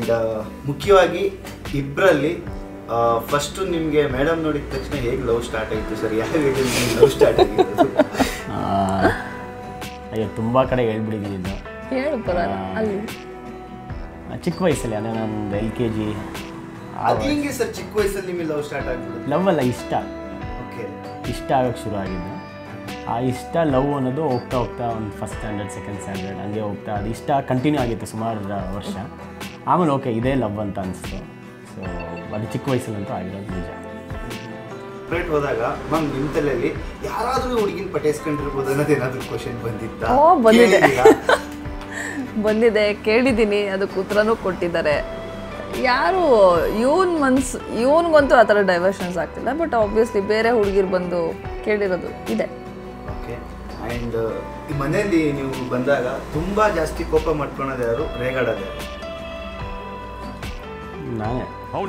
And ಮುಖ್ಯವಾಗಿ ಇಬ್ಬರಲ್ಲಿ first ನಿಮಗೆ ಮೇಡಮ್ ನೋಡಿದ ತಕ್ಷಣ ಹೇಗೆ ಲವ್ ಸ್ಟಾರ್ಟ್ ಆಯಿತು ಸರ್ ಯಾವ ಏಜಲ್ಲಿ ಲವ್ ಸ್ಟಾರ್ಟ್ ಆಗಿತ್ತು ಆ, ಅಯ್ಯೋ ತುಂಬ ಕಡೆ ಹೇಳ್ಬಿಟ್ಟಿದ್ದೀನಿ ಇದು ಹೇಳು ಪರವಾಗಿಲ್ಲ ಅಲ್ಲಿ ಆ, ಚಿಕ್ಕ ವಯಸ್ಸಲ್ಲಿ ಅಂದರೆ ನಾನು ಎಲ್ ಕೆ ಜಿ ಅದು ಹೆಂಗೆ ಸರ್ ಚಿಕ್ಕ ವಯಸ್ಸಲ್ಲಿ ನಿಮಗೆ ಲವ್ ಸ್ಟಾರ್ಟ್ ಆಗ್ಬಿಡುದು ಲವ್ ಅಲ್ಲ ಇಷ್ಟ ಓಕೆ ಇಷ್ಟ ಆಗೋಕ್ಕೆ ಶುರು ಆಗಿದ್ದು ಆ ಇಷ್ಟ ಲವ್ ಅನ್ನೋದು ಹೋಗ್ತಾ ಹೋಗ್ತಾ ಒಂದು ಫಸ್ಟ್ ಸ್ಟ್ಯಾಂಡರ್ಡ್ ಸೆಕೆಂಡ್ ಸ್ಟ್ಯಾಂಡರ್ಡ್ ಹಂಗೆ ಹೋಗ್ತಾ ಅದು ಇಷ್ಟ ಕಂಟಿನ್ಯೂ ಆಗಿತ್ತು ಸುಮಾರು ವರ್ಷ ಆಮೇಲೆ ಓಕೆ ಇದೇ ಲವ್ ಅಂತ ಅನಿಸ್ತು ಸೊ ಅದು ಚಿಕ್ಕ ವಯಸ್ಸಲ್ಲಂತೂ ಆಗಿರೋದು ನಿಜ ಸಪ್ರೇಟ್ ಹೋದಾಗ ಮ್ಯಾಮ್ ನಿಮ್ಮ ತಲೆಯಲ್ಲಿ ಯಾರಾದರೂ ಹುಡುಗಿನ ಪಟೇಸ್ಕೊಂಡಿರ್ಬೋದು ಅನ್ನೋದು ಏನಾದರೂ ಕ್ವಶನ್ ಬಂದಿತ್ತಾ ಓ, ಬಂದಿದೆ. ಕೇಳಿದ್ದೀರಾ? ಬಂದಿದೆ ಕೇಳಿದ್ದೀನಿ ಅದಕ್ಕೆ ಉತ್ತರನೂ ಕೊಟ್ಟಿದ್ದಾರೆ ಯಾರು ಇವನ್ ಮನ್ಸು ಇವನ್ಗಂತೂ ಆ ಥರ ಡೈವರ್ಷನ್ಸ್ ಆಗ್ತಿಲ್ಲ ಬಟ್ ಆಬ್ವಿಯಸ್ಲಿ ಬೇರೆ ಹುಡುಗಿರು ಬಂದು ಕೇಳಿರೋದು ಇದೆ ಓಕೆ ಆ್ಯಂಡ್ ಈ ಮನೆಯಲ್ಲಿ ನೀವು ಬಂದಾಗ ತುಂಬ ಜಾಸ್ತಿ ಕೋಪ ಮಾಡ್ಕೊಳೋದು ಯಾರು ರೇಗಾಡೋದು ಯಾರು ನಾನೇ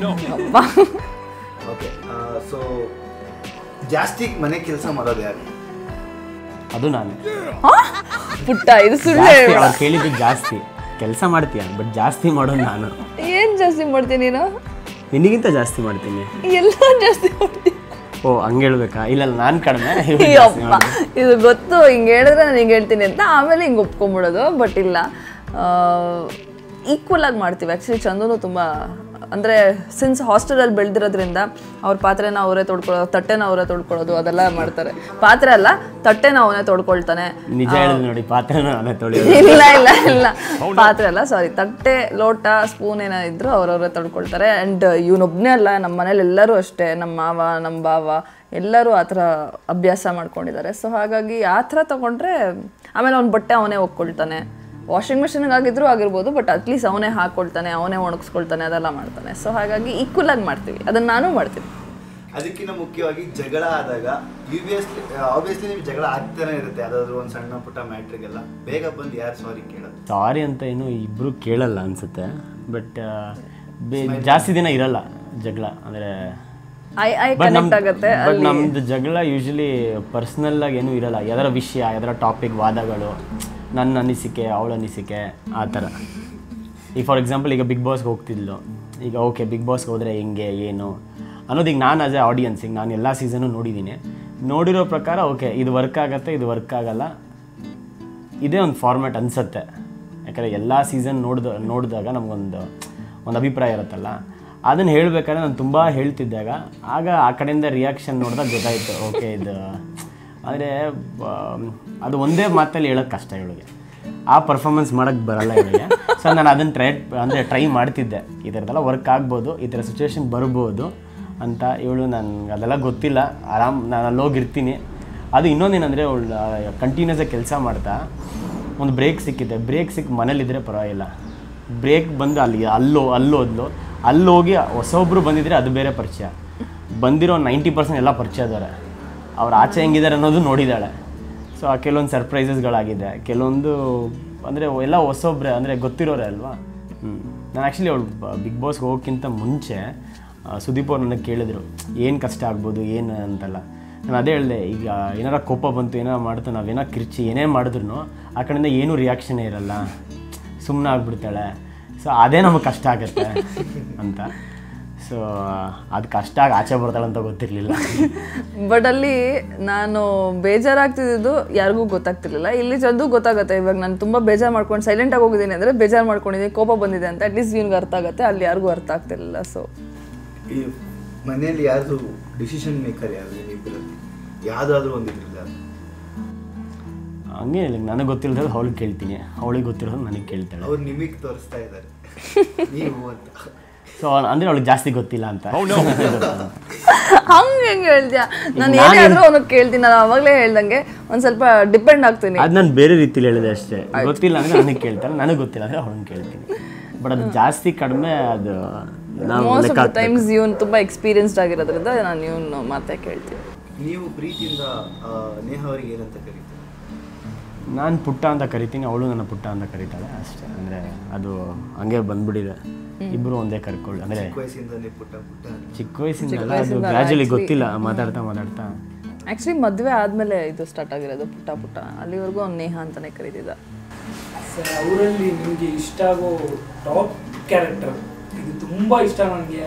ಓಕೆ ಸೊ ಜಾಸ್ತಿ ಮನೆ ಕೆಲಸ ಮಾಡೋದು ಯಾರು ಅದು ನಾನೇ ಹಾ? ಪುಟ್ಟ ಇದು ಸುಳ್ಳು ಜಾಸ್ತಿ ಹೇಳ್ಬೇಡ. ಅವ್ರು ಕೇಳಿದ್ದು ಜಾಸ್ತಿ ಕೆಲಸ ಮಾಡ್ತೀಯ ಬಟ್ ಜಾಸ್ತಿ ಮಾಡೋದು ನಾನು ಏನ್ ಜಾಸ್ತಿ ಮಾಡ್ತೀನಿ ನೀನು ನಿನಗಿಂತ ಜಾಸ್ತಿ ಮಾಡ್ತೀನಿ ಎಲ್ಲ ಜಾಸ್ತಿ ಮಾಡ್ತೀನಿ ಓ ಹಂಗೆ ಹೇಳ್ಬೇಕಾ ಇಲ್ಲ ನಾನು ಕಡಿಮೆ ಇವ್ರು ಜಾಸ್ತಿ ಅಯ್ಯಪ್ಪ ಮಾಡ್ತಾರೆ. ಇದು ಗೊತ್ತು ಹಿಂಗೆ ಹೇಳಿದ್ರೆ ನಾನು ಹಿಂಗೆ ಹೇಳ್ತೀನಿ ಅಂತ ಆಮೇಲೆ ಹಿಂಗೆ ಒಪ್ಕೊಂಬಿಡೋದು ಬಟ್ ಇಲ್ಲ ಈಕ್ವಲ್ ಆಗಿ ಮಾಡ್ತೀವಿ ಆ್ಯಕ್ಚುಲಿ ಚಂದನು ತುಂಬ ಅಂದರೆ ಸಿನ್ಸ್ ಹಾಸ್ಟೆಲಲ್ಲಿ ಬೆಳೆದಿರೋದ್ರಿಂದ ಅವ್ರ ಪಾತ್ರೆನ ಅವರೇ ತೊಡ್ಕೊಳ್ಳೋದು ತಟ್ಟೆನ ಅವರೇ ತೊಡ್ಕೊಳ್ಳೋದು ಅದೆಲ್ಲ ಮಾಡ್ತಾರೆ ಪಾತ್ರೆ ಅಲ್ಲ ತಟ್ಟೆನ ಅವನೇ ತೊಡ್ಕೊಳ್ತಾನೆ ನಿಜ ಹೇಳಿದ್ ನೋಡಿ ಪಾತ್ರೆನ ನಾನೇ ತೊಳೆಯೋದು ಇಲ್ಲ ಇಲ್ಲ ಇಲ್ಲ ಪಾತ್ರೆ ಅಲ್ಲ ಸಾರಿ ತಟ್ಟೆ ಲೋಟ ಸ್ಪೂನ್ ಏನೋ ಇದ್ರು ಅವ್ರವ್ರೇ ತೊಡ್ಕೊಳ್ತಾರೆ ಆ್ಯಂಡ್ ಇವನೊಬ್ಬನೇ ಅಲ್ಲ ನಮ್ಮ ಮನೇಲಿ ಎಲ್ಲರೂ ಅಷ್ಟೇ ನಮ್ಮ ಮಾವ ನಮ್ಮ ಬಾವ ಎಲ್ಲರೂ ಆ ಥರ ಅಭ್ಯಾಸ ಮಾಡ್ಕೊಂಡಿದ್ದಾರೆ ಸೊ ಹಾಗಾಗಿ ಆ ಥರ ತೊಗೊಂಡ್ರೆ ಆಮೇಲೆ ಅವ್ನ ಬಟ್ಟೆ ಅವನೇ ಒಕ್ಕೊಳ್ತಾನೆ ವಾಷಿಂಗ್ ಮಿಷಿನ್ಗೆ ಆಗಿದ್ರು ಆಗಿರ್ಬೋದು ಬಟ್ ಅಟ್ಲೀಸ್ಟ್ ಅವನೇ ಹಾಕ್ಕೊಳ್ತಾನೆ ಅವನೇ ಒಣಗಿಸ್ಕೊಳ್ತಾನೆ ಅದೆಲ್ಲ ಮಾಡ್ತಾನೆ ಸೊ ಹಾಗಾಗಿ ಈಕ್ವಲ್ ಆಗಿ ಮಾಡ್ತೀವಿ ಅದನ್ನು ನಾನು ಮಾಡ್ತೀನಿ ಅದಕ್ಕಿಂತ ಮುಖ್ಯವಾಗಿ ಜಗಳ ಆದಾಗ ಯುಬಿಯಸ್ಲಿ ಆಬ್ವಿಯಸ್ಲಿ ನಿಮ್ಗೆ ಜಗಳ ಆಗ್ತಾನೆ ಇರುತ್ತೆ ಯಾವುದಾದ್ರೂ ಒಂದು ಸಣ್ಣ ಪುಟ್ಟ ಮ್ಯಾಟ್ರಿಗೆಲ್ಲ ಬೇಗ ಬಂದು ಯಾರು ಸಾರಿ ಕೇಳೋದು ಸಾರಿ ಅಂತ ಏನು ಇಬ್ರು ಕೇಳಲ್ಲ ಅನ್ಸುತ್ತೆ ಬಟ್ ಜಾಸ್ತಿ ದಿನ ಇರಲ್ಲ ಜಗಳ ಅಂದರೆ ಐ ಐ ಬಟ್ ನಮ್ ಕನೆಕ್ಟ್ ಆಗುತ್ತೆ ಬಟ್ ನಮ್ದು ಜಗಳ ಯೂಶಲಿ ಪರ್ಸ್ನಲ್ ಆಗಿ ಏನೂ ಇರಲ್ಲ ಯಾವ್ದಾರ ವಿಷಯ ಯಾವ್ದಾರ ಟಾಪಿಕ್ ವಾದಗಳು ನನ್ನ ಅನಿಸಿಕೆ ಅವಳ ಅನಿಸಿಕೆ ಆ ಥರ ಈಗ ಫಾರ್ ಎಕ್ಸಾಂಪಲ್ ಈಗ ಬಿಗ್ ಬಾಸ್ಗೆ ಹೋಗ್ತಿದ್ಲು ಈಗ ಓಕೆ ಬಿಗ್ ಬಾಸ್ಗೆ ಹೋದರೆ ಹೆಂಗೆ ಏನು ಅನ್ನೋದು ಈಗ ನಾನು ಆಸ್ ಎ ಆಡಿಯನ್ಸ್ ಈಗ ನಾನು ಎಲ್ಲ ಸೀಸನು ನೋಡಿದ್ದೀನಿ ನೋಡಿರೋ ಪ್ರಕಾರ ಓಕೆ ಇದು ವರ್ಕ್ ಆಗುತ್ತೆ ಇದು ವರ್ಕ್ ಆಗಲ್ಲ ಇದೇ ಒಂದು ಫಾರ್ಮ್ಯಾಟ್ ಅನಿಸುತ್ತೆ ಯಾಕಂದರೆ ಎಲ್ಲ ಸೀಸನ್ ನೋಡ್ದ ನೋಡಿದಾಗ ನಮಗೊಂದು ಒಂದು ಅಭಿಪ್ರಾಯ ಇರುತ್ತಲ್ಲ ಅದನ್ನು ಹೇಳಬೇಕಾದ್ರೆ ನಾನು ತುಂಬ ಹೇಳ್ತಿದ್ದಾಗ ಆಗ ಆ ಕಡೆಯಿಂದ ರಿಯಾಕ್ಷನ್ ನೋಡಿದಾಗ ಗೊತ್ತಾಯಿತು ಓಕೆ ಇದು ಆದರೆ ಅದು ಒಂದೇ ಮಾತಲ್ಲಿ ಹೇಳೋದು ಕಷ್ಟ ಇವಳಿಗೆ ಆ ಪರ್ಫಾರ್ಮೆನ್ಸ್ ಮಾಡೋಕ್ಕೆ ಬರಲ್ಲ ಇವಳಿಗೆ ಸೊ ನಾನು ಅದನ್ನು ಟ್ರೈ ಅಂದರೆ ಟ್ರೈ ಮಾಡ್ತಿದ್ದೆ ಈ ಥರದ್ದೆಲ್ಲ ವರ್ಕ್ ಆಗ್ಬೋದು ಈ ಥರ ಸಿಚುವೇಶನ್ ಬರ್ಬೋದು ಅಂತ ಇವಳು ನನಗೆ ಅದೆಲ್ಲ ಗೊತ್ತಿಲ್ಲ ಆರಾಮ್ ನಾನು ಅಲ್ಲಿ ಹೋಗಿರ್ತೀನಿ ಅದು ಇನ್ನೊಂದೇನೆಂದರೆ ಅವಳು ಕಂಟಿನ್ಯೂಸ್ ಆಗಿ ಕೆಲಸ ಮಾಡ್ತಾ ಒಂದು ಬ್ರೇಕ್ ಸಿಕ್ಕಿದೆ ಬ್ರೇಕ್ ಸಿಕ್ಕಿ ಮನೇಲಿದ್ದರೆ ಪರವಾಗಿಲ್ಲ ಬ್ರೇಕ್ ಬಂದು ಅಲ್ಲಿ ಅಲ್ಲೋ ಅಲ್ಲೋದ್ಲು ಅಲ್ಲೋಗಿ ಹೊಸೊಬ್ಬರು ಬಂದಿದ್ರೆ ಅದು ಬೇರೆ ಪರಿಚಯ ಬಂದಿರೋ ನೈಂಟಿ ಪರ್ಸೆಂಟ್ ಎಲ್ಲ ಪರಿಚಯ ಇದ್ದಾರೆ ಅವ್ರು ಆಚೆ ಹೆಂಗಿದ್ದಾರೆ ಅನ್ನೋದು ನೋಡಿದ್ದಾಳೆ ಸೊ ಆ ಕೆಲವೊಂದು ಸರ್ಪ್ರೈಸಸ್ಗಳಾಗಿದೆ ಕೆಲವೊಂದು ಅಂದರೆ ಎಲ್ಲ ಹೊಸೊಬ್ರೆ ಅಂದರೆ ಗೊತ್ತಿರೋರೆ ಅಲ್ವಾ ಹ್ಞೂ ನಾನು ಆ್ಯಕ್ಚುಲಿ ಅವಳು ಬಿಗ್ ಬಾಸ್ಗೆ ಹೋಗೋಕ್ಕಿಂತ ಮುಂಚೆ ಆ, ಸುದೀಪ್ ಅವ್ರು ನನಗೆ ಕೇಳಿದ್ರು ಏನು ಕಷ್ಟ ಆಗ್ಬೋದು ಏನು ಅಂತೆಲ್ಲ ನಾನು ಅದೇ ಹೇಳಿದೆ ಈಗ ಏನಾರ ಕೋಪ ಬಂತು ಏನಾರ ಮಾಡ್ತು ನಾವೇನೋ ಕಿರ್ಚಿ ಏನೇ ಮಾಡಿದ್ರು ಆ ಕಡೆಯಿಂದ ಏನೂ ರಿಯಾಕ್ಷನೇ ಇರಲ್ಲ ಸುಮ್ಮನೆ ಆಗ್ಬಿಡ್ತಾಳೆ ಸೊ ಅದೇ ನಮಗೆ ಕಷ್ಟ ಆಗುತ್ತೆ ಅಂತ ಸೊ ಅದು ಕಷ್ಟ ಆಗಿ ಆಚೆ ಬರ್ತಾಳೆ ಅಂತ ಗೊತ್ತಿರಲಿಲ್ಲ ಬಟ್ ಅಲ್ಲಿ ನಾನು ಬೇಜಾರಾಗ್ತಿದ್ದು ಯಾರಿಗೂ ಗೊತ್ತಾಗ್ತಿರ್ಲಿಲ್ಲ ಇಲ್ಲಿ ಚಂದು ಗೊತ್ತಾಗುತ್ತೆ ಇವಾಗ ನಾನು ತುಂಬ ಬೇಜಾರು ಮಾಡ್ಕೊಂಡು ಸೈಲೆಂಟ್ ಆಗಿ ಹೋಗಿದ್ದೀನಿ ಅಂದರೆ ಬೇಜಾರು ಮಾಡ್ಕೊಂಡಿದ್ದೀನಿ ಕೋಪ ಬಂದಿದೆ ಅಂತ ಅಟ್ಲೀಸ್ಟ್ ಇವ್ನಿಗೆ ಅರ್ಥ ಆಗುತ್ತೆ ಅಲ್ಲಿ ಯಾರಿಗೂ ಅರ್ಥ ಆಗ್ತಿರ್ಲಿಲ್ಲ ಸೊ ಈ ಮನೆಯಲ್ಲಿ ಯಾರ್ದು ಡಿಸಿಷನ್ ಮೇಕರ್ ಯಾರು ನಿಮ್ಮಿಬ್ಬರಲ್ಲಿ ಯಾವುದಾದ್ರೂ ಒಂದು ಇದ್ರಲ್ಲಿ ಯಾರು ಹಂಗೆ ಇಲ್ಲ ನನಗೆ ಗೊತ್ತಿಲ್ಲದ ಅವಳಿಗೆ ಕೇಳ್ತೀನಿ ಅವಳಿಗೆ ಗೊತ್ತಿರೋದು ನನಗೆ ಕೇಳ್ತಾಳೆ ಅವ್ರು ನಿಮಗೆ ತೋರಿಸ್ತಾ ಇದ್ದಾರೆ ನೀವು ಅಂತ ಸೊ ಅಂದರೆ ಅವಳಿಗೆ ಜಾಸ್ತಿ ಗೊತ್ತಿಲ್ಲ ಅಂತ ಹಂಗೆ ಹೆಂಗೆ ಹೇಳ್ತೀಯ ನಾನು ಏನೇ ಆದರೂ ಅವನಿಗೆ ಕೇಳ್ತೀನಿ ನಾನು ಅವಾಗಲೇ ಹೇಳ್ದಂಗೆ ಒಂದು ಸ್ವಲ್ಪ ಡಿಪೆಂಡ್ ಆಗ್ತೀನಿ ಅದು ನಾನು ಬೇರೆ ರೀತಿಲಿ ಹೇಳಿದೆ ಅಷ್ಟೇ ಗೊತ್ತಿಲ್ಲ ಅಂದರೆ ನನಗೆ ಕೇಳ್ತಾಳೆ ನನಗೆ ಗೊತ್ತಿಲ್ಲ ಅಂದರೆ ಅವಳಿಗೆ ಕೇಳ್ತೀನಿ ಬಟ್ ಅದು ಜಾಸ್ತಿ ಕಡಿಮೆ ಅದು ನಾವು ಮೋಸ್ಟ್ ಲೆಕ್ಕ ಆಫ್ ದ ಟೈಮ್ಸ್ ಇವನು ತುಂಬ ಎಕ್ಸ್ಪೀರಿಯನ್ಸ್ಡ್ ಆಗಿರೋದ್ರಿಂದ ನಾನು ಇವನು ಮಾತೇ ಕೇಳ್ತೀನಿ ನೀವು ಪ್ರೀತಿಯಿಂದ ಆ, ನೇಹ ಅವರಿಗೆ ಏನಂತ ಕರೀತೀರಿ ನಾನು ಪುಟ್ಟ ಅಂತ ಕರಿತೀನಿ ಅವಳು ನನ್ನ ಪುಟ್ಟ ಅಂತ ಕರೀತಾಳೆ ಅಷ್ಟೇ ಅಂದರೆ ಅದು ಹಂಗೆ ಬಂದ್ಬಿಟ್ಟಿದೆ ಇಬ್ಬರು ಒಂದೇ ಕರ್ಕೊಳ್ಳಿ ಅಂದರೆ ಚಿಕ್ಕ ವಯಸ್ಸಿಂದನೇ ಪುಟ್ಟ ಪುಟ್ಟ ಅಂತ. ಚಿಕ್ಕ ವಯಸ್ಸಿಂದಲ್ಲ ಅದು ಗ್ರ್ಯಾಜುಲಿ ಗೊತ್ತಿಲ್ಲ ಮಾತಾಡ್ತಾ ಮಾತಾಡ್ತಾ ಆ್ಯಕ್ಚುಲಿ ಮದುವೆ ಆದಮೇಲೆ ಇದು ಸ್ಟಾರ್ಟ್ ಆಗಿರೋದು ಪುಟ್ಟ ಪುಟ್ಟ ಅಲ್ಲಿವರೆಗೂ ಅವ್ನು ನೇಹ ಅಂತಲೇ ಕರೀತಿದ್ದ ಸರ್ ಅವರಲ್ಲಿ ನಿಮಗೆ ಇಷ್ಟ ಆಗೋ ಟಾಪ್ ಕ್ಯಾರೆಕ್ಟರ್ ಇದು ತುಂಬಾ ಇಷ್ಟ ನನಗೆ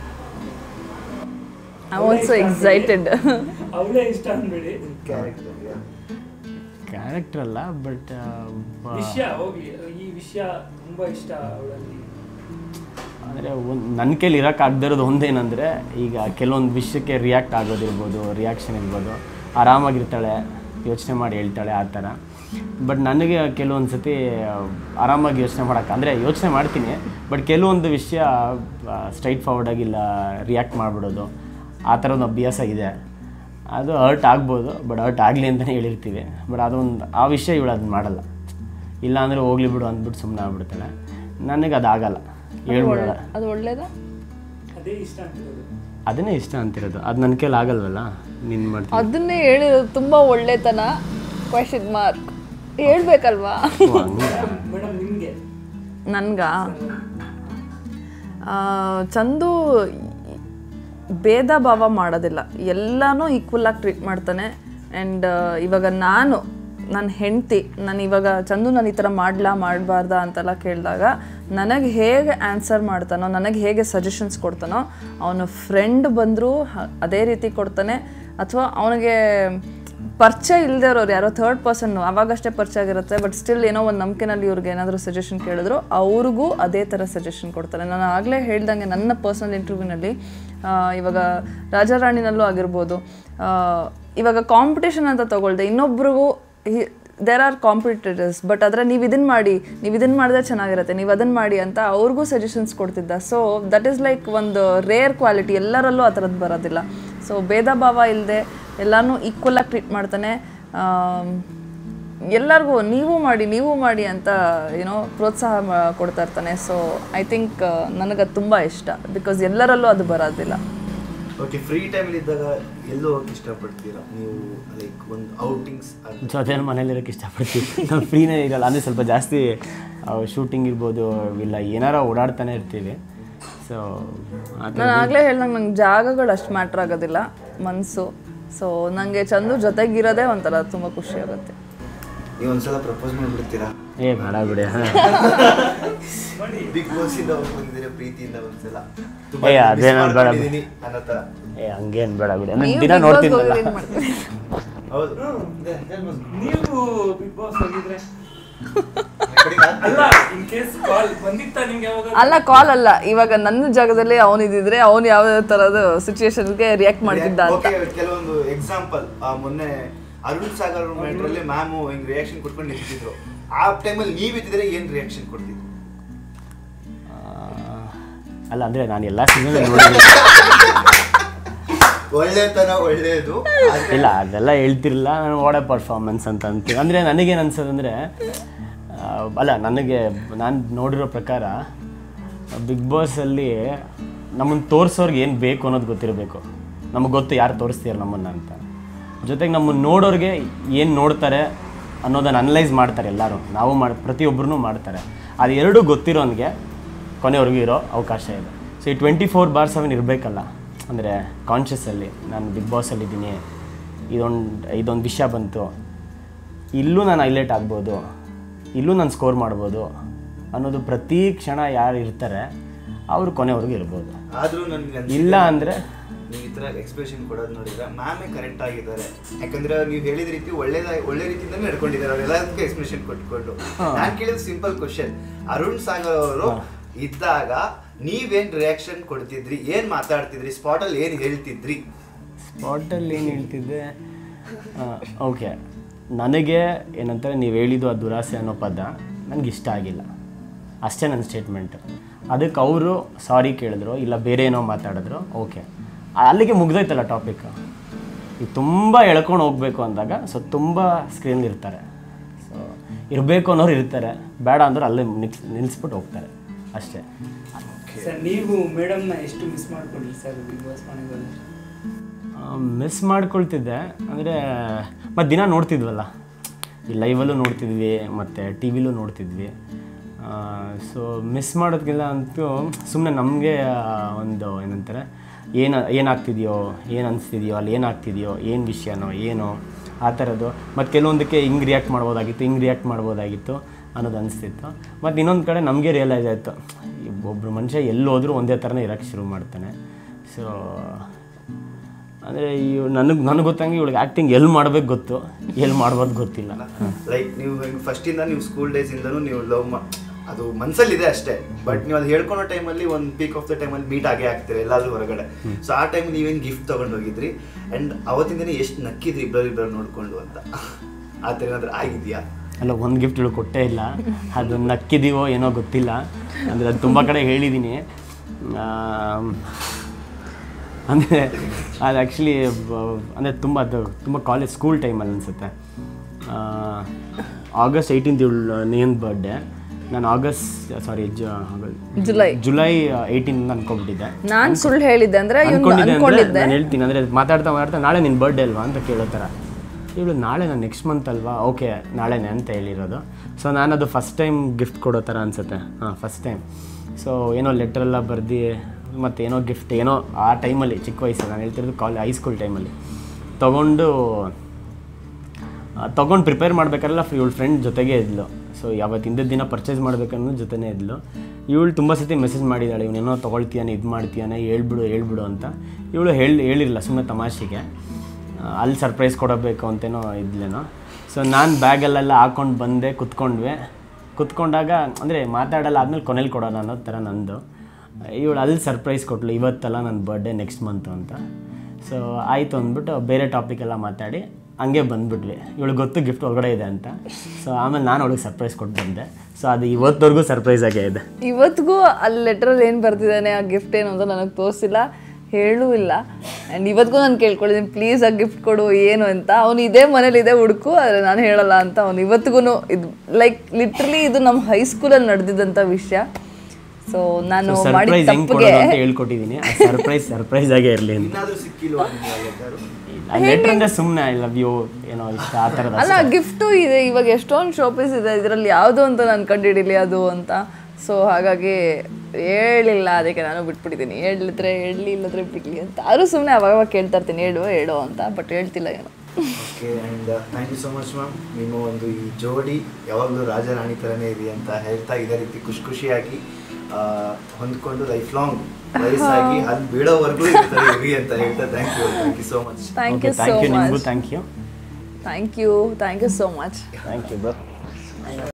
ಐ ಆಲ್ಸೋ ಎಕ್ಸೈಟೆಡ್ ಅವಳೇ ಇಷ್ಟ ಅಂದ್ಬೇಡಿ ಕ್ಯಾರೆಕ್ಟರ್ ಕ್ಯಾರೆಕ್ಟರ್ ಅಲ್ಲ ಬಟ್ ವಿಷಯ ಹೋಗ್ಲಿ ಈ ವಿಷಯ ತುಂಬಾ ಇಷ್ಟ ಅವಳಲ್ಲಿ ಅಂದರೆ ಒಂದು ನನ್ನ ಕೈಲಿ ಇರೋಕ್ಕಾಗದಿರೋದು ಒಂದೇನಂದರೆ ಈಗ ಕೆಲವೊಂದು ವಿಷಯಕ್ಕೆ ರಿಯಾಕ್ಟ್ ಆಗೋದಿರ್ಬೋದು ರಿಯಾಕ್ಷನ್ ಇರ್ಬೋದು ಆರಾಮಾಗಿರ್ತಾಳೆ ಯೋಚನೆ ಮಾಡಿ ಹೇಳ್ತಾಳೆ ಆ ಥರ ಬಟ್ ನನಗೆ ಕೆಲವೊಂದು ಸತಿ ಆರಾಮಾಗಿ ಯೋಚನೆ ಮಾಡೋಕ್ಕೆ ಅಂದರೆ ಯೋಚನೆ ಮಾಡ್ತೀನಿ ಬಟ್ ಕೆಲವೊಂದು ವಿಷಯ ಸ್ಟ್ರೈಟ್ ಫಾರ್ವರ್ಡಾಗಿ ಇಲ್ಲ ರಿಯಾಕ್ಟ್ ಮಾಡಿಬಿಡೋದು ಆ ಥರದ್ದು ಅಭ್ಯಾಸ ಇದೆ ಅದು ಹರ್ಟ್ ಆಗ್ಬೋದು ಬಟ್ ಹರ್ಟ್ ಆಗಲಿ ಅಂತಲೇ ಹೇಳಿರ್ತೀವಿ ಬಟ್ ಅದೊಂದು ಆ ವಿಷಯ ಇವಳು ಅದನ್ನ ಮಾಡಲ್ಲ ಇಲ್ಲ ಅಂದರೆ ಹೋಗ್ಲಿ ಬಿಡು ಅಂದ್ಬಿಟ್ಟು ಸುಮ್ಮನೆ ಆಗ್ಬಿಡ್ತಾಳೆ ನನಗೆ ಅದಾಗಲ್ಲ ಹೇಳ್ಬಿಡಲ್ಲ ಅದು ಒಳ್ಳೇದಾ ಅದೇ ಇಷ್ಟ ಅಂತಿರೋದು ಅದನ್ನೇ ಇಷ್ಟ ಅಂತಿರೋದು ಅದು ನನ್ನ ಕೈಲಿ ಆಗಲ್ವಲ್ಲ ನೀನು ಮಾಡ್ತೀನಿ ಅದನ್ನೇ ಹೇಳಿರೋದು ತುಂಬಾ ಒಳ್ಳೆತನ ಕ್ವೆಶನ್ ಮಾರ್ಕ್ ಹೇಳ್ಬೇಕಲ್ವಾ ಮೇಡಮ್ ನಿಮ್ಗೆ ನನ್ಗ ಆ, ಚಂದು ಭೇದ ಭಾವ ಮಾಡೋದಿಲ್ಲ ಎಲ್ಲನೂ ಈಕ್ವಲ್ ಆಗಿ ಟ್ರೀಟ್ ಮಾಡ್ತಾನೆ ಆ್ಯಂಡ್ ಇವಾಗ ನಾನು ನನ್ನ ಹೆಂಡ್ತಿ ನಾನು ಇವಾಗ ಚಂದು ನಾನು ಈ ಥರ ಮಾಡ್ಲಾ ಮಾಡಬಾರ್ದಾ ಅಂತೆಲ್ಲ ಕೇಳಿದಾಗ ನನಗೆ ಹೇಗೆ ಆನ್ಸರ್ ಮಾಡ್ತಾನೋ ನನಗೆ ಹೇಗೆ ಸಜೆಷನ್ಸ್ ಕೊಡ್ತಾನೋ ಅವನು ಫ್ರೆಂಡ್ ಬಂದರೂ ಅದೇ ರೀತಿ ಕೊಡ್ತಾನೆ ಅಥವಾ ಅವನಿಗೆ ಪರಿಚಯ ಇಲ್ಲದೆ ಇರೋರು ಯಾರೋ ಥರ್ಡ್ ಪರ್ಸನ್ ಅವಾಗಷ್ಟೇ ಪರಿಚಯ ಆಗಿರುತ್ತೆ ಬಟ್ ಸ್ಟಿಲ್ ಏನೋ ಒಂದು ನಂಬಿಕೆನಲ್ಲಿ ಇವ್ರಿಗೆ ಏನಾದರೂ ಸಜೆಷನ್ ಕೇಳಿದ್ರು ಅವ್ರಿಗೂ ಅದೇ ಥರ ಸಜೆಷನ್ ಕೊಡ್ತಾರೆ ನಾನು ಆಗಲೇ ಹೇಳ್ದಂಗೆ ನನ್ನ ಪರ್ಸನಲ್ ಇಂಟರ್ವ್ಯೂನಲ್ಲಿ ಇವಾಗ ರಾಜಾರಾಣಿನಲ್ಲೂ ಆಗಿರ್ಬೋದು ಆ, ಇವಾಗ ಕಾಂಪಿಟೇಷನ್ ಅಂತ ತಗೊಳ್ದೆ ಇನ್ನೊಬ್ರಿಗೂ ದೇರ್ ಆರ್ ಕಾಂಪಿಟೇಟರ್ಸ್ ಬಟ್ ಆದರೆ ನೀವು ಇದನ್ನು ಮಾಡಿ ನೀವು ಇದನ್ನು ಮಾಡಿದ್ರೆ ಚೆನ್ನಾಗಿರುತ್ತೆ ನೀವು ಅದನ್ನು ಮಾಡಿ ಅಂತ ಅವ್ರಿಗೂ ಸಜೆಷನ್ಸ್ ಕೊಡ್ತಿದ್ದ ಸೊ ದಟ್ ಈಸ್ ಲೈಕ್ ಒಂದು ರೇರ್ ಕ್ವಾಲಿಟಿ ಎಲ್ಲರಲ್ಲೂ ಆ ಥರದ್ದು ಬರೋದಿಲ್ಲ ಸೊ ಭೇದ ಭಾವ ಇಲ್ಲದೆ ಎಲ್ಲನೂ ಈಕ್ವಲ್ ಆಗಿ ಟ್ರೀಟ್ ಮಾಡ್ತಾನೆ ಆಮ್, ಎಲ್ಲರಿಗೂ ನೀವು ಮಾಡಿ ನೀವು ಮಾಡಿ ಅಂತ ಏನೋ ಪ್ರೋತ್ಸಾಹ ಮಾ- ಕೊಡ್ತಾ ಇರ್ತಾನೆ ಸೊ ಐ ಥಿಂಕ್ ನನಗದು ತುಂಬ ಇಷ್ಟ ಬಿಕಾಸ್ ಎಲ್ಲರಲ್ಲೂ ಅದು ಬರೋದಿಲ್ಲ ಓಕೆ ಫ್ರೀ ಟೈಮಲ್ಲಿ ಇದ್ದಾಗ ಎಲ್ಲೋ ಹೋಗಕ್ಕೆ ಇಷ್ಟಪಡ್ತೀರಾ ನೀವು ಲೈಕ್ ಒಂದು ಔಟಿಂಗ್ಸ್ ಜೊತೆ ಮನೇಲಿರೋಕ್ಕೆ ಇಷ್ಟಪಡ್ತೀವಿ ನಾವು ಫ್ರೀನೇ ಇರಲ್ಲ ಅಂದರೆ ಸ್ವಲ್ಪ ಜಾಸ್ತಿ ಶೂಟಿಂಗ್ ಇರ್ಬೋದು ಇಲ್ಲ ಏನಾರ ಓಡಾಡ್ತಾನೆ ಇರ್ತೀವಿ ಸೊ ನಾನು ಆಗಲೇ ಹೇಳ್ದಂಗೆ ನಂಗೆ ಜಾಗಗಳು ಅಷ್ಟು ಮ್ಯಾಟ್ರ್ ಆಗೋದಿಲ್ಲ ಮನಸ್ಸು ಸೊ ನನಗೆ ಚಂದು ಜೊತೆಗಿರೋದೇ ಒಂಥರ ತುಂಬ ಖುಷಿ ಆಗುತ್ತೆ ನೀವು ಒಂದ್ಸಲ ಪ್ರಪೋಸ್ ಮಾಡ್ಬಿಡ್ತೀರಾ ಏ ಬೇಡ ಬಿಡಿ ಹಾಂ ಬಿಗ್ ಬಾಸ್ ಇಂದ ಹೋಗ್ಬಂದಿದ್ದೀರಾ ಪ್ರೀತಿಯಿಂದ ಒಂದ್ಸಲ ಏ, ಅದೇನೋ ಬೇಡ. ಮಾಡ್ಕೊಂಡಿದೀನಿ ಅನ್ನೋ ತರ ಏ ಹಂಗೇನು ಬೇಡ ಬಿಡಿ ನಾನು ನೀವು ದಿನ Big Boss ನೋಡ್ತೀನಲ್ಲ ಹೋಗಿ ಏನ್ ಮಾಡ್ತೀರಿ? ಹೌದು ನೀವು ಬಿಗ್ ಬಾಸ್ ಹೋಗಿದ್ರೆ ಕಡೆಗೆ ನಾನ್- ಅಲ್ಲ ಇನ್ ಕೇಸ್ ಕಾಲ್ ಬಂದಿತ್ತ ನಿಮ್ಗೆ ಯಾವಾಗ ಅಲ್ಲ ಕಾಲ್ ಅಲ್ಲ ಇವಾಗ ನನ್ನ ಜಾಗದಲ್ಲಿ ಅವನಿದ್ರೆ ಅವನು ಯಾವ ಥರದ ಸಿಚುವೇಶನ್ಗೆ ರಿಯಾಕ್ಟ್ ಮಾಡ್ತಿದ್ದ ಅಂತ Okay, ಕೆಲವೊಂದು ಎಕ್ಸಾಂಪಲ್ ಮೊನ್ನೆ ಅರುಣ್ ಸಾಗರ್ ಮ್ಯಾಟ್ರ್ ಅಲ್ಲಿ ಮ್ಯಾಮ್ ಹಿಂಗ್ ರಿಯಾಕ್ಷನ್ ಕೊಟ್ಕೊಂಡು ನಿಂತಿದ್ರು ಆ ಟೈಮಲ್ಲಿ ನೀವ್ ಇದ್ದಿದ್ರೆ ಏನ್ ರಿಯಾಕ್ಷನ್ ಕೊಡ್ತಿದ್ರು ಆ, ಅಲ್ಲ ಅಂದರೆ ನಾನು ಎಲ್ಲ ಸೀಸನ್ ನೋಡಿದ್ದೀನಿ ಒಳ್ಳೆತನ ಒಳ್ಳೆಯದು ಆದ್ರೆ ಇಲ್ಲ ಅದೆಲ್ಲ ಹೇಳ್ತಿರಲಿಲ್ಲ ನಾನು ಓಡೋ ಪರ್ಫಾರ್ಮೆನ್ಸ್ ಅಂತ ಅಂತೀನಿ ಅಂದರೆ ನನಗೇನು ಅನ್ಸೋದಂದರೆ ಅಲ್ಲ ನನಗೆ ನಾನು ನೋಡಿರೋ ಪ್ರಕಾರ ಬಿಗ್ ಬಾಸಲ್ಲಿ ನಮ್ಮನ್ನು ತೋರಿಸೋರ್ಗೆ ಏನು ಬೇಕು ಅನ್ನೋದು ಗೊತ್ತಿರಬೇಕು ನಮಗೆ ಗೊತ್ತು ಯಾರು ತೋರಿಸ್ತೀರ ನಮ್ಮನ್ನು ಅಂತ ಜೊತೆಗೆ ನಮ್ಮನ್ನು ನೋಡೋರಿಗೆ ಏನು ನೋಡ್ತಾರೆ ಅನ್ನೋದನ್ನು ಅನಲೈಸ್ ಮಾಡ್ತಾರೆ ಎಲ್ಲರೂ ನಾವು ಮಾಡಿ ಪ್ರತಿಯೊಬ್ಬರೂ ಮಾಡ್ತಾರೆ ಅದು ಎರಡೂ ಗೊತ್ತಿರೋನಿಗೆ ಕೊನೆವರೆಗೂ ಇರೋ ಅವಕಾಶ ಇದೆ ಸೊ ಈ ಟ್ವೆಂಟಿ ಫೋರ್ ಬಾರ್ ಸೆವೆನ್ ಇರಬೇಕಲ್ಲ ಅಂದರೆ ಕಾನ್ಷಿಯಸ್ಸಲ್ಲಿ ನಾನು ಬಿಗ್ ಬಾಸಲ್ಲಿದ್ದೀನಿ ಇದೊಂದು ಇದೊಂದು ವಿಷಯ ಬಂತು ಇಲ್ಲೂ ನಾನು ಹೈಲೈಟ್ ಆಗ್ಬೋದು ಇಲ್ಲೂ ನಾನು ಸ್ಕೋರ್ ಮಾಡ್ಬೋದು ಅನ್ನೋದು ಪ್ರತಿ ಕ್ಷಣ ಯಾರು ಇರ್ತಾರೆ ಅವರು ಕೊನೆವರೆಗೂ ಇರ್ಬೋದು ಆದ್ರೂ ನನ್ಗೆ ಅನ್ಸಿದ್ದು ಇಲ್ಲ ಅಂದರೆ ನೀವು ಈ ತರ ಎಕ್ಸ್ಪ್ರೆಷನ್ ಕೊಡೋದು ನೋಡಿದ್ರೆ ಮ್ಯಾಮೇ ಕರೆಕ್ಟ್ ಆಗಿದ್ದಾರೆ ಯಾಕಂದ್ರೆ ಅವ್ರು ನೀವು ಹೇಳಿದ ರೀತಿ ಒಳ್ಳೇದ ಒಳ್ಳೆ ರೀತಿಯಿಂದಲೇ ನಡ್ಕೊಂಡಿದ್ದಾರೆ ಅವ್ರೆಲ್ಲದಕ್ಕೂ ಎಕ್ಸ್ಪ್ರೆಷನ್ ಕೊಟ್ಕೊಂಡು ನಾನು ಕೇಳಿದ ಸಿಂಪಲ್ ಕ್ವಶನ್ ಅರುಣ್ ಸಾಗರ್ ಅವರು ಇದ್ದಾಗ ನೀವೇನ್ ರಿಯಾಕ್ಷನ್ ಕೊಡ್ತಿದ್ರಿ ಏನ್ ಮಾತಾಡ್ತಿದ್ರಿ ಸ್ಪಾಟ್ ಅಲ್ಲಿ ಏನ್ ಹೇಳ್ತಿದ್ರಿ ಸ್ಪಾಟಲ್ಲಿ ಏನು ಹೇಳ್ತಿದ್ದೆ ಓಕೆ ನನಗೆ ಏನಂತಾರೆ ನೀವು ಹೇಳಿದ್ದು ಆ ದುರಾಸೆ ಅನ್ನೋ ಪದ ನನಗೆ ಇಷ್ಟ ಆಗಿಲ್ಲ ಅಷ್ಟೇ ನನ್ನ ಸ್ಟೇಟ್ಮೆಂಟ್ ಅದಕ್ಕೆ ಅವರು ಸಾರಿ ಕೇಳಿದ್ರು ಇಲ್ಲ ಬೇರೆ ಏನೋ ಮಾತಾಡಿದ್ರು ಓಕೆ ಅಲ್ಲಿಗೆ ಮುಗ್ದೋಯ್ತಲ್ಲ ಟಾಪಿಕ್ ಈಗ ತುಂಬ ಎಳ್ಕೊಂಡು ಹೋಗಬೇಕು ಅಂದಾಗ ಸೊ ತುಂಬ ಸ್ಕ್ರೀನ್ ಇರ್ತಾರೆ ಸೊ ಇರಬೇಕು ಅನ್ನೋರು ಇರ್ತಾರೆ ಬೇಡ ಅಂದ್ರೆ ಅಲ್ಲೇ ನಿಲ್ಸ್ ನಿಲ್ಲಿಸ್ಬಿಟ್ಟು ಹೋಗ್ತಾರೆ ಅಷ್ಟೇ ಸರ್ ನೀವು ಮೇಡಮ್ನ ಎಷ್ಟು ಮಿಸ್ ಮಾಡ್ಕೊಂಡ್ರಿ ಸರ್ ಬಿಗ್ ಬಾಸ್ ಮನೆಗೆ ಹೋದ್ರೆ ಮಿಸ್ ಮಾಡ್ಕೊಳ್ತಿದ್ದೆ ಅಂದರೆ ಮತ್ತು ದಿನ ನೋಡ್ತಿದ್ವಲ್ಲ ಈ ಲೈವಲ್ಲೂ ನೋಡ್ತಿದ್ವಿ ಮತ್ತು ಟಿ ವಿಲೂ ನೋಡ್ತಿದ್ವಿ ಸೊ ಮಿಸ್ ಮಾಡೋದಕ್ಕಿಂತ ಅಂತೂ ಸುಮ್ಮನೆ ನಮಗೆ ಒಂದು ಏನಂತಾರೆ ಏನು ಏನಾಗ್ತಿದೆಯೋ ಏನು ಅನಿಸ್ತಿದೆಯೋ ಅಲ್ಲಿ ಏನಾಗ್ತಿದೆಯೋ ಏನು ವಿಷಯನೋ ಏನೋ ಆ ಥರದ್ದು ಮತ್ತು ಕೆಲವೊಂದಕ್ಕೆ ಹಿಂಗೆ ರಿಯಾಕ್ಟ್ ಮಾಡ್ಬೋದಾಗಿತ್ತು ಹಿಂಗೆ ರಿಯಾಕ್ಟ್ ಮಾಡ್ಬೋದಾಗಿತ್ತು ಅನ್ನೋದು ಅನಿಸ್ತಿತ್ತು ಮತ್ತು ಇನ್ನೊಂದು ಕಡೆ ನಮಗೆ ರಿಯಲೈಸ್ ಆಯಿತು ಒಬ್ಬರು ಮನುಷ್ಯ ಎಲ್ಲಿ ಹೋದ್ರೂ ಒಂದೇ ಥರನೇ ಇರೋಕ್ಕೆ ಶುರು ಮಾಡ್ತಾನೆ ಸೊ ಅಂದರೆ ಇವ್ ನನಗೆ ನನಗೆ ಗೊತ್ತಂಗೆ ಇವಳಿಗೆ ಆ್ಯಕ್ಟಿಂಗ್ ಎಲ್ಲಿ ಮಾಡ್ಬೇಕು ಗೊತ್ತು ಎಲ್ಲಿ ಮಾಡ್ಬೋದು ಗೊತ್ತಿಲ್ಲ ಲೈಕ್ ನೀವು ಫಸ್ಟಿಂದ ನೀವು ಸ್ಕೂಲ್ ಡೇಸಿಂದನೂ ನೀವು ಲವ್ ಮಾ ಅದು ಮನ್ಸಲ್ಲಿದೆ ಅಷ್ಟೇ ಬಟ್ ನೀವು ಅದು ಹೇಳ್ಕೊಳೋ ಟೈಮಲ್ಲಿ ಒಂದು ಪೀಕ್ ಆಫ್ ದ ಟೈಮಲ್ಲಿ ಮೀಟ್ ಆಗೇ ಆಗ್ತೀರಿ ಎಲ್ಲಾದ್ರೂ ಹೊರಗಡೆ ಸೊ ಆ ಟೈಮ್ ನೀವೇನು ಗಿಫ್ಟ್ ತೊಗೊಂಡು ಹೋಗಿದ್ರಿ ಆ್ಯಂಡ್ ಅವತ್ತಿಂದನೇ ಎಷ್ಟು ನಕ್ಕಿದ್ರಿ ಇಬ್ಬರು ಇಬ್ಬರು ನೋಡ್ಕೊಂಡು ಅಂತ ಆ ಥರ ಏನಾದರೂ ಆಗಿದೆಯಾ ಅಲ್ಲ ಒಂದು ಗಿಫ್ಟ್ ಇವಳು ಕೊಟ್ಟೇ ಇಲ್ಲ ಅದು ನಕ್ಕಿದೀವೋ ಏನೋ ಗೊತ್ತಿಲ್ಲ ಅಂದರೆ ಅದು ತುಂಬ ಕಡೆ ಹೇಳಿದ್ದೀನಿ ಅಂದರೆ ಅದು ಆ್ಯಕ್ಚುಲಿ ಅಂದರೆ ತುಂಬ ಅದು ತುಂಬ ಕಾಲೇಜ್ ಸ್ಕೂಲ್ ಟೈಮಲ್ಲಿ ಅನಿಸುತ್ತೆ ಆಗಸ್ಟ್ ಏಯ್ಟೀನ್ತ್ ಇವಳು ನೇನ್ ಬರ್ಡೇ ನಾನು August sorry July July eighteen ಅನ್ಕೊಂಡ್ಬಿಟ್ಟಿದ್ದೆ ನಾನ್ ಸುಳ್ಳು ಹೇಳಿದ್ದೆ ಅಂದ್ರೆ ಇವ್ನು ಅನ್ಕೊಂಡಿದ್ದೆ ಅಂದರೆ ಅನ್ಕೊಂಡಿದ್ದೆ ನಾನು ಹೇಳ್ತೀನಿ ಅಂದರೆ ಮಾತಾಡ್ತಾ ಮಾತಾಡ್ತಾ ನಾಳೆ ನಿನ್ನ ಬರ್ಡೇ ಅಲ್ವಾ ಅಂತ ಕೇಳೋ ಥರ ಇವಳು ನಾಳೆ ನಾನು ನೆಕ್ಸ್ಟ್ ಮಂತ್ ಅಲ್ವಾ ಓಕೆ ನಾಳೆನೇ ಅಂತ ಹೇಳಿರೋದು ಸೊ ನಾನು ಅದು ಫಸ್ಟ್ ಟೈಮ್ ಗಿಫ್ಟ್ ಕೊಡೋ ಥರ ಅನಿಸುತ್ತೆ ಹಾಂ ಫಸ್ಟ್ ಟೈಮ್ ಸೊ ಏನೋ ಲೆಟ್ರೆಲ್ಲ ಬರ್ದು ಮತ್ತು ಏನೋ ಗಿಫ್ಟ್ ಏನೋ ಆ ಟೈಮಲ್ಲಿ ಚಿಕ್ಕ ವಯಸ್ಸು ನಾನು ಹೇಳ್ತಿರೋದು ಕಾಲೇ ಹೈಸ್ಕೂಲ್ ಟೈಮಲ್ಲಿ ತೊಗೊಂಡು ತೊಗೊಂಡು ಪ್ರಿಪೇರ್ ಮಾಡ್ಬೇಕಾರೆಲ್ಲ ಇವಳು ಫ್ರೆಂಡ್ ಜೊತೆಗೇ ಇದ್ಲು ಸೊ ಯಾವತ್ತಿಂದ ದಿನ ಪರ್ಚೇಸ್ ಮಾಡ್ಬೇಕನ್ನೋ ಜೊತೆನೇ ಇದ್ಲು ಇವಳು ತುಂಬ ಸತಿ ಮೆಸೇಜ್ ಮಾಡಿದ್ದಾಳೆ ಇವನೇನೋ ತೊಗೊಳ್ತೀಯಾನೆ ಇದು ಮಾಡ್ತೀಯಾನೆ ಹೇಳ್ಬಿಡು ಹೇಳ್ಬಿಡು ಅಂತ ಇವಳು ಹೇಳಿ ಹೇಳಿರಲಿಲ್ಲ ಸುಮ್ಮನೆ ತಮಾಷೆಗೆ ಆ, ಅಲ್ಲಿ ಸರ್ಪ್ರೈಸ್ ಕೊಡಬೇಕು ಅಂತೇನೋ ಇದ್ಲೇನೋ ಸೊ ನಾನು ಬ್ಯಾಗಲ್ಲೆಲ್ಲ ಹಾಕ್ಕೊಂಡು ಬಂದೆ ಕುತ್ಕೊಂಡ್ವಿ ಕುತ್ಕೊಂಡಾಗ ಅಂದರೆ ಮಾತಾಡಲ್ಲ ಆದ್ಮೇಲೆ ಕೊನೆಯಲ್ಲಿ ಕೊಡೋಣ ಅನ್ನೋ ಥರ ನಂದು ಇವಳು ಅಲ್ಲಿ ಸರ್ಪ್ರೈಸ್ ಕೊಟ್ಲು ಇವತ್ತಲ್ಲ ನನ್ನ ಬರ್ಡೇ ನೆಕ್ಸ್ಟ್ ಮಂತು ಅಂತ ಸೊ ಆಯಿತು ಅಂದ್ಬಿಟ್ಟು ಬೇರೆ ಟಾಪಿಕ್ ಎಲ್ಲ ಮಾತಾಡಿ ಹಂಗೆ ಬಂದ್ಬಿಟ್ವಿ ಇವಳಿಗೆ ಗೊತ್ತು ಗಿಫ್ಟ್ ಒಳಗಡೆ ಇದೆ ಅಂತ ಸೊ ಆಮೇಲೆ ನಾನು ಅವಳಿಗೆ ಸರ್ಪ್ರೈಸ್ ಕೊಟ್ಟು ಬಂದೆ ಸೊ ಅದು ಇವತ್ತವರೆಗೂ ಸರ್ಪ್ರೈಸ್ ಆಗೇ ಇದೆ ಇವತ್ತಿಗೂ ಅಲ್ಲಿ ಲೆಟ್ರಲ್ಲಿ ಏನು ಬರ್ತಿದ್ದಾನೆ ಆ ಗಿಫ್ಟ್ ಏನು ಅಂತ ನನಗೆ ತೋರಿಸಿಲ್ಲ ಹೇಳೂ ಇಲ್ಲ ಆ್ಯಂಡ್ ಇವತ್ತಿಗೂ ನಾನು ಕೇಳ್ಕೊಂಡಿದ್ದೀನಿ ಪ್ಲೀಸ್ ಆ ಗಿಫ್ಟ್ ಕೊಡು ಏನು ಅಂತ ಅವನು ಇದೇ ಮನೇಲಿ ಇದೆ ಹುಡುಕು ಆದರೆ ನಾನು ಹೇಳಲ್ಲ ಅಂತ ಅವನು ಇವತ್ತಿಗೂ ಇದು ಲೈಕ್ ಲಿಟ್ರಲಿ ಇದು ನಮ್ಮ ಹೈಸ್ಕೂಲಲ್ಲಿ ನಡೆದಿದ್ದಂಥ ವಿಷಯ ಸೊ ನಾನು ಮಾಡಿದ ಸರ್ಪ್ರೈಸ್ ಹೆಂಗೆ ತಪ್ಪಿಗೆ ಕೊಡೋದು ಅಂತ ಹೇಳ್ಕೊಟ್ಟಿದ್ದೀನಿ ಆ ಸರ್ಪ್ರೈಸ್ ಸರ್ಪ್ರೈಸ್ ಆಗೇ ಇರಲಿ ಅಂತ ಇನ್ನಾದರೂ ಸಿಕ್ಕಿಲ್ವಾ ನಿಮ್ಗೆ ಆ ಲೆಟರು ಲೆಟ್ರ್ ಅಂದರೆ ಸುಮ್ಮನೆ ಐ ಲವ್ ಯು ಏನೋ ಇಷ್ಟ ಆ ಥರದ ಅಲ್ಲ ಗಿಫ್ಟು ಇದೆ ಇವಾಗ ಎಷ್ಟೊಂದು ಶೋಪೀಸ್ ಇದೆ ಇದರಲ್ಲಿ ಯಾವುದು ಅಂತ ನಾನು ಕಂಡುಹಿಡಿಲಿ ಅದು ಅಂತ ಸೊ ಹಾಗಾಗಿ ಹೇಳಿಲ್ಲ ಅದಕ್ಕೆ ನಾನು ಬಿಟ್ಬಿಟ್ಟಿದ್ದೀನಿ ಹೇಳಿದ್ರೆ ಹೇಳಲಿ ಇಲ್ಲದ್ರೆ ಬಿಡ್ಲಿ ಅಂತ ಆದರೂ ಸುಮ್ಮನೆ ಅವಾಗ ಅವಾಗ ಕೇಳ್ತಾ ಇರ್ತೀನಿ ಹೇಳು ಹೇಳು ಅಂತ ಬಟ್ ಹೇಳ್ತಿಲ್ಲ ಏನು okay and thank you so much ma'am ನಿಮ್ಮ ಒಂದು ಈ ಜೋಡಿ ಯಾವಾಗಲೂ ರಾಜರಾಣಿ ಥರನೇ ಇರಿ ಅಂತ ಹೇಳ್ತಾ ಇದೇ ರೀತಿ ಖುಷಿ ಖುಷಿಯಾಗಿ ಆ, ಹೊಂದ್ಕೊಂಡು ಲೈಫ್ ಲಾಂಗ್ ವಯಸ್ಸಾಗಿ ಅಲ್ಲಿ ಬೀಳೋವರೆಗೂ ಇರಿ ಅಂತ ಹೇಳ್ತಾ thank you thank you so much thank you thank so you ನಿಮಗೂ much thank you thank you thank you so much thank you bro